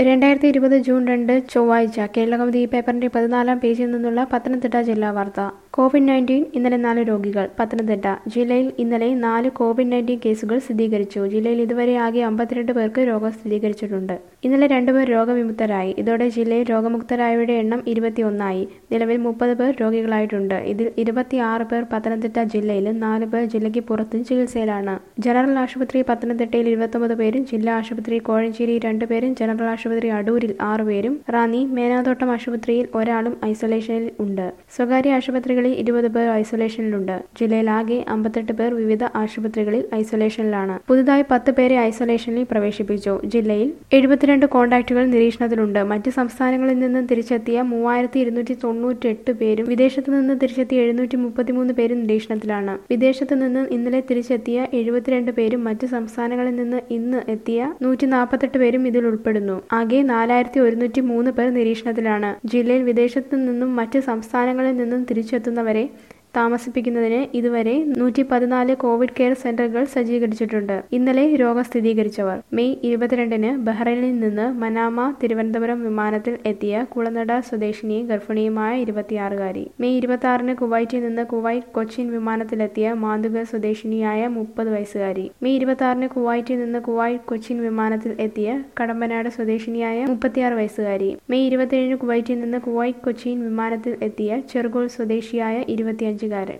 രണ്ടായിരത്തി ഇരുപത് ജൂൺ രണ്ട് ചൊവ്വാഴ്ച കേരളകൗമുദി ഈ പേപ്പറിന്റെ പതിനാലാം പേജിൽ നിന്നുള്ള പത്തനംതിട്ട ജില്ലാ വാർത്ത കോവിഡ് നയൻറ്റീൻ ഇന്നലെ നാല് രോഗികൾ പത്തനംതിട്ട ജില്ലയിൽ ഇന്നലെ നാല് കോവിഡ് നയൻറ്റീൻ കേസുകൾ സ്ഥിരീകരിച്ചു ജില്ലയിൽ ഇതുവരെ ആകെ അമ്പത്തിരണ്ട് പേർക്ക് രോഗം സ്ഥിരീകരിച്ചിട്ടുണ്ട് ഇന്നലെ രണ്ടുപേർ രോഗവിമുക്തരായി ഇതോടെ ജില്ലയിൽ രോഗമുക്തരായവരുടെ എണ്ണം ഇരുപത്തിയൊന്നായി നിലവിൽ മുപ്പത് പേർ രോഗികളായിട്ടുണ്ട് ഇതിൽ ഇരുപത്തിയാറ് പേർ പത്തനംതിട്ട ജില്ലയിലും നാല് പേർ ജില്ലയ്ക്ക് പുറത്തും ചികിത്സയിലാണ് ജനറൽ ആശുപത്രി പത്തനംതിട്ടയിൽ ഇരുപത്തൊമ്പത് പേരും ജില്ലാ ആശുപത്രി കോഴഞ്ചേരി രണ്ടുപേരും ജനറൽ ആശുപത്രി അടൂരിൽ ആറുപേരും റാന്നി മേനാതോട്ടം ആശുപത്രിയിൽ ഒരാളും ഐസൊലേഷനിൽ ഉണ്ട് സ്വകാര്യ ആശുപത്രികളിൽ ഇരുപത് പേർ ഐസൊലേഷനിലുണ്ട് ജില്ലയിൽ ആകെ അമ്പത്തെട്ട് പേർ വിവിധ ആശുപത്രികളിൽ ഐസൊലേഷനിലാണ് പുതുതായി പത്ത് പേരെ ഐസൊലേഷനിൽ പ്രവേശിപ്പിച്ചു ജില്ലയിൽ എഴുപത്തിരണ്ട് കോണ്ടാക്റ്റുകൾ നിരീക്ഷണത്തിലുണ്ട് മറ്റ് സംസ്ഥാനങ്ങളിൽ നിന്ന് തിരിച്ചെത്തിയ മൂവായിരത്തി ഇരുന്നൂറ്റി തൊണ്ണൂറ്റി എട്ട് പേരും വിദേശത്ത് നിന്ന് തിരിച്ചെത്തിയ എഴുന്നൂറ്റി മുപ്പത്തിമൂന്ന് പേരും നിരീക്ഷണത്തിലാണ് വിദേശത്ത് നിന്ന് ഇന്നലെ തിരിച്ചെത്തിയ എഴുപത്തിരണ്ട് പേരും മറ്റ് സംസ്ഥാനങ്ങളിൽ നിന്ന് ഇന്ന് എത്തിയ നൂറ്റി നാൽപ്പത്തെട്ട് പേരും ഇതിൽ ഉൾപ്പെടുന്നു ആകെ നാലായിരത്തി ഒരുന്നൂറ്റി മൂന്ന് പേർ നിരീക്ഷണത്തിലാണ് ജില്ലയിൽ വിദേശത്തു നിന്നും മറ്റ് സംസ്ഥാനങ്ങളിൽ നിന്നും തിരിച്ചെത്തുന്നവരെ താമസിപ്പിക്കുന്നതിന് ഇതുവരെ നൂറ്റി പതിനാല് കോവിഡ് കെയർ സെന്ററുകൾ സജ്ജീകരിച്ചിട്ടുണ്ട് ഇന്നലെ രോഗം സ്ഥിരീകരിച്ചവർ മെയ് ഇരുപത്തിരണ്ടിന് ബഹ്റൈനിൽ നിന്ന് മനാമ തിരുവനന്തപുരം വിമാനത്തിൽ എത്തിയ കുളനട സ്വദേശിനിയും ഗർഭിണിയുമായ ഇരുപത്തിയാറുകാരി മെയ് ഇരുപത്തി ആറിന് കുവൈറ്റിൽ നിന്ന് കുവൈറ്റ് കൊച്ചിൻ വിമാനത്തിലെത്തിയ മാന്തുക സ്വദേശിനിയായ മുപ്പത് വയസ്സുകാരി മെയ് ഇരുപത്തി ആറിന് കുവൈറ്റിൽ നിന്ന് കുവൈറ്റ് കൊച്ചിൻ വിമാനത്തിൽ എത്തിയ കടമ്പനാട് സ്വദേശിനിയായ മുപ്പത്തിയാറ് വയസ്സുകാരി മെയ് ഇരുപത്തിയേഴിന് കുവൈറ്റിൽ നിന്ന് കുവൈറ്റ് കൊച്ചിൻ വിമാനത്തിൽ എത്തിയ ചെറുകോൾ സ്വദേശിയായ ഇരുപത്തിയഞ്ചുകാരൻ